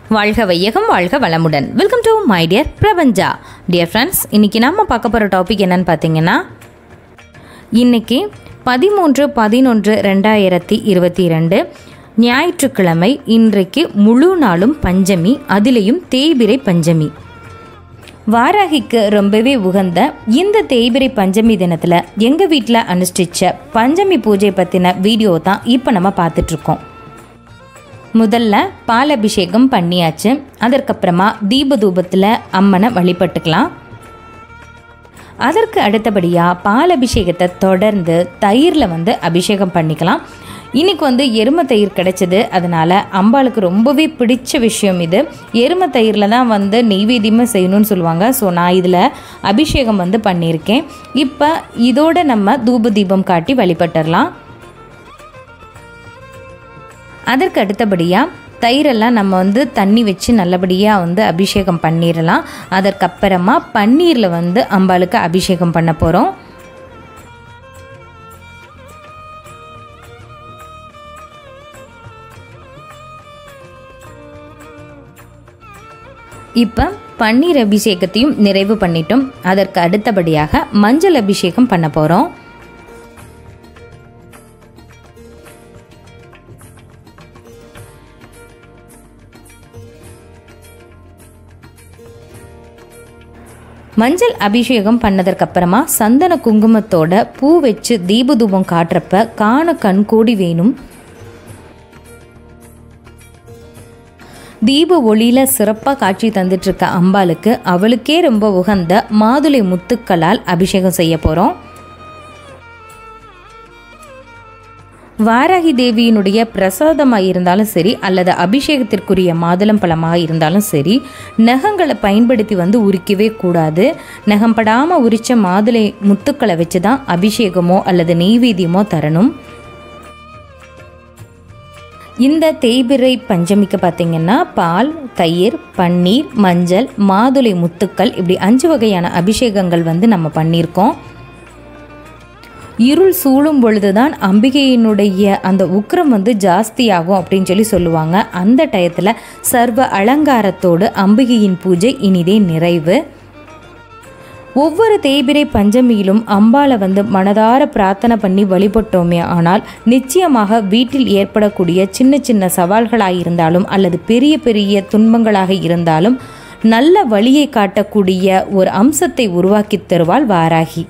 வாழ்க வையகம் வாழ்க வளமுடன் வெல்கம் டு மை டியர் பிரபஞ்சா டியர் ஃப்ரெண்ட்ஸ் இன்றைக்கி நம்ம பார்க்க போகிற டாபிக் என்னன்னு பார்த்தீங்கன்னா இன்னைக்கு பதிமூன்று பதினொன்று ரெண்டாயிரத்தி இருபத்தி ரெண்டு ஞாயிற்றுக்கிழமை இன்றைக்கு முழு நாளும் பஞ்சமி அதிலையும் தேய்பிரை பஞ்சமி வாராகிக்கு ரொம்பவே உகந்த இந்த தேய்பிரை பஞ்சமி தினத்தில் எங்கள் வீட்டில் அனுஷ்டிச்ச பஞ்சமி பூஜை பற்றின வீடியோ தான் இப்போ நம்ம பார்த்துட்ருக்கோம் முதல்ல பால் அபிஷேகம் பண்ணியாச்சு அதற்கப்புறமா தீப தூபத்தில் அம்மனை வழிபட்டுக்கலாம் அதற்கு அடுத்தபடியாக பால் அபிஷேகத்தை தொடர்ந்து தயிரில் வந்து அபிஷேகம் பண்ணிக்கலாம் இன்னைக்கு வந்து எருமை தயிர் கிடைச்சது அதனால் அம்பாளுக்கு ரொம்பவே பிடிச்ச விஷயம் இது எருமை தயிரில் தான் வந்து நெய்வேத்தியமாக செய்யணும்னு சொல்லுவாங்க ஸோ நான் இதில் அபிஷேகம் வந்து பண்ணியிருக்கேன் இப்போ இதோட நம்ம தூப தீபம் காட்டி வழிபட்டுடலாம் அதற்கு அடுத்தபடியாக தயிரெல்லாம் நம்ம வந்து தண்ணி வச்சு நல்லபடியாக வந்து அபிஷேகம் பண்ணிடலாம் அதற்கப்புறமா பன்னீரில் வந்து அம்பாளுக்கு அபிஷேகம் பண்ண போகிறோம் இப்போ பன்னீர் அபிஷேகத்தையும் நிறைவு பண்ணிட்டோம் அதற்கு அடுத்தபடியாக மஞ்சள் அபிஷேகம் பண்ண போகிறோம் மஞ்சள் அபிஷேகம் பண்ணதற்கப்புறமா சந்தன குங்குமத்தோட பூ வச்சு தீபதூபம் காட்டுறப்ப காண கண்கூடி வேணும் தீப ஒளியில சிறப்பாக காட்சி தந்துட்டு இருக்க அம்பாளுக்கு அவளுக்கே ரொம்ப உகந்த மாதுளை முத்துக்களால் அபிஷேகம் செய்ய போகிறோம் வாராகி தேவியினுடைய பிரசாதமாக இருந்தாலும் சரி அல்லது அபிஷேகத்திற்குரிய மாதுளம் பழமாக இருந்தாலும் சரி நகங்களை பயன்படுத்தி வந்து உரிக்கவே கூடாது நகம் படாமல் உரித்த மாதுளை முத்துக்களை வச்சு தான் அபிஷேகமோ அல்லது நெய்வேத்தியமோ தரணும் இந்த தேய்பிறை பஞ்சமிக்கு பார்த்தீங்கன்னா பால் தயிர் பன்னீர் மஞ்சள் மாதுளை முத்துக்கள் இப்படி அஞ்சு வகையான அபிஷேகங்கள் வந்து நம்ம பண்ணியிருக்கோம் இருள் சூழும் பொழுதுதான் அம்பிகையினுடைய அந்த உக்கிரம் வந்து ஜாஸ்தியாகும் அப்படின்னு சொல்லி சொல்லுவாங்க அந்த டயத்தில் சர்வ அலங்காரத்தோடு அம்பிகையின் பூஜை இனிதே நிறைவு ஒவ்வொரு தேய்பிரை பஞ்சமியிலும் அம்பாளை வந்து மனதார பிரார்த்தனை பண்ணி வழிபட்டோமே ஆனால் நிச்சயமாக வீட்டில் ஏற்படக்கூடிய சின்ன சின்ன சவால்களாக இருந்தாலும் அல்லது பெரிய பெரிய துன்பங்களாக இருந்தாலும் நல்ல வழியை காட்டக்கூடிய ஒரு அம்சத்தை உருவாக்கி தருவாள் வாராகி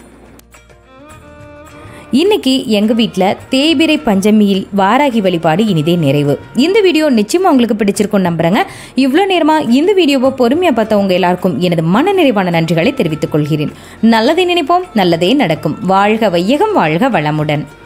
இன்னைக்கு எங்க வீட்டில் தேய்பிரை பஞ்சமியில் வாராகி வழிபாடு இனிதே நிறைவு இந்த வீடியோ நிச்சயமா உங்களுக்கு பிடிச்சிருக்கும் நம்புறேங்க இவ்வளோ நேரமா இந்த வீடியோவை பொறுமையா பார்த்தவங்க எல்லாருக்கும் எனது மனநிறைவான நன்றிகளை தெரிவித்துக் கொள்கிறேன் நல்லதை நினைப்போம் நல்லதே நடக்கும் வாழ்க வையகம் வாழ்க வளமுடன்